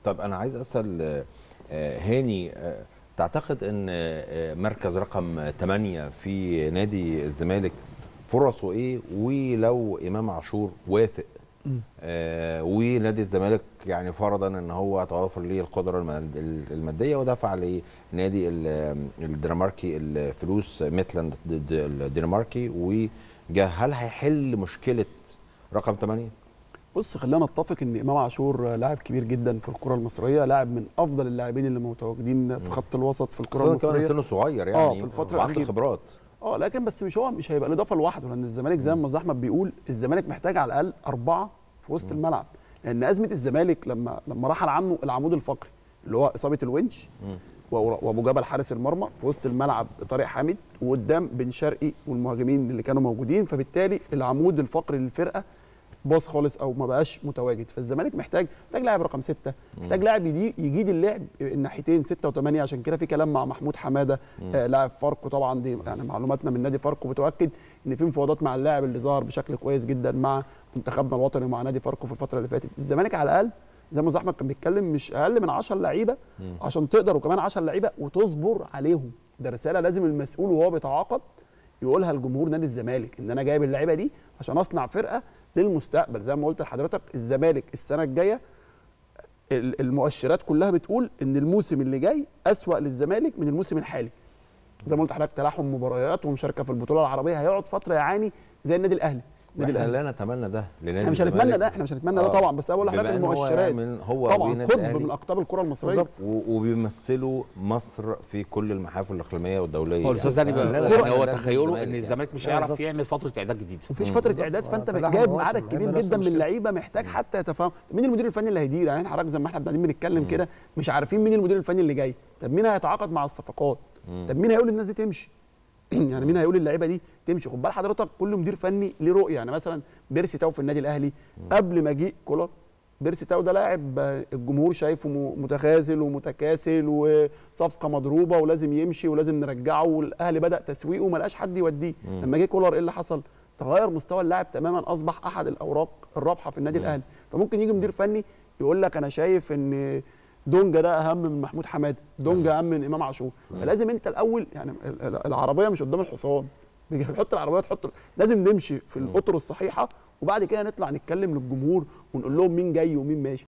طب انا عايز اسال آه، آه، هاني آه، تعتقد ان آه، مركز رقم 8 في نادي الزمالك فرصه ايه ولو امام عاشور وافق آه ونادي الزمالك يعني فرضا ان هو توافر ليه القدره الماد- الماديه ودفع لنادي ال- الدنماركي الفلوس ميتلاند ضد الدنماركي وجا هل هيحل مشكله رقم 8 بص خلينا نتفق ان امام عاشور لاعب كبير جدا في الكره المصريه لاعب من افضل اللاعبين اللي متواجدين في خط الوسط في الكره خاصة كمان المصريه سنه صغير يعني آه، في الفترة وعنده الأخيرة. خبرات اه لكن بس مش هو مش هيبقى الاضافه لوحده لان الزمالك زي ما احمد بيقول الزمالك محتاج على الاقل اربعه في وسط الملعب لان ازمه الزمالك لما لما رحل عنه العمود الفقري اللي هو اصابه الونش و- وابو جبل حارس المرمى في وسط الملعب طارق حامد وقدام بن شرقي والمهاجمين اللي كانوا موجودين فبالتالي العمود الفقري للفرقه باظ خالص او ما بقاش متواجد فالزمالك محتاج محتاج لاعب رقم ستة محتاج لاعب يدي- يجيد اللعب الناحيتين ستة وثمانية عشان كده في كلام مع محمود حماده آه لاعب فاركو طبعا دي يعني معلوماتنا من نادي فاركو بتؤكد ان في مفاوضات مع اللاعب اللي ظهر بشكل كويس جدا مع منتخبنا الوطني ومع نادي فاركو في الفتره اللي فاتت الزمالك على الاقل زي ما أستاذ احمد كان بيتكلم مش اقل من 10 لعيبه عشان تقدر وكمان 10 لعيبه وتصبر عليهم ده رساله لازم المسؤول وهو بيتعاقد يقولها لجمهور نادي الزمالك ان انا جايب اللعيبه دي عشان اصنع فرقه للمستقبل زي ما قلت لحضرتك الزمالك السنه الجايه ال- المؤشرات كلها بتقول ان الموسم اللي جاي اسوا للزمالك من الموسم الحالي زي ما قلت لحضرتك تلاحم مباريات ومشاركه في البطوله العربيه هيقعد فتره يعاني زي النادي الاهلي النادي احنا الاهلي لا نتمنى ده لنادي احنا مش الزمالك. هنتمنى ده احنا مش هنتمنى ده آه. طبعا بس انا بقول لحضرتك بما إن هو المؤشرات من هو طبعا والنادي قطب الأهلي. من اقطاب الكره المصريه بالظبط. و- وبيمثلوا مصر في كل المحافل الاقليميه والدوليه هو الاستاذ يعني. زاني لا، لا، بقى لا، يعني هو لا، تخيله الزمالك ان يعني. الزمالك مش لا، هيعرف بالظبط. يعمل فتره اعداد جديده مفيش فتره بالظبط. اعداد فانت آه، تلاحم جايب مواسم. عدد هيبقى كبير نفس جدا من المشكلة. اللعيبه محتاج حتى يتفاهم طب مين المدير الفني اللي هيدير يعني احنا حضرتك زي ما احنا قاعدين بنتكلم كده مش عارفين مين المدير الفني اللي جاي طب مين هيتعاقد مع الصفقات طب مين هيقول للناس دي تمشي يعني مين هيقول اللعيبه دي تمشي خد بال حضرتك كل مدير فني ليه رؤيه يعني مثلا بيرسي تاو في النادي الاهلي قبل ما جه كولر بيرسي تاو ده لاعب آه، الجمهور شايفه م- متخاذل ومتكاسل وصفقه مضروبه ولازم يمشي ولازم نرجعه والاهلي بدا تسويقه وما لقاش حد يوديه لما جه كولر ايه اللي حصل تغير مستوى اللاعب تماما اصبح احد الاوراق الرابحه في النادي الاهلي فممكن يجي مدير فني يقول لك انا شايف ان دونجا ده اهم من محمود حماده دونجا اهم من امام عاشور فلازم انت الاول يعني ال- ال- العربيه مش قدام الحصان بيجي تحط العربيه تحط لازم نمشي في الاطر الصحيحه وبعد كده نطلع نتكلم للجمهور ونقول لهم مين جاي ومين ماشي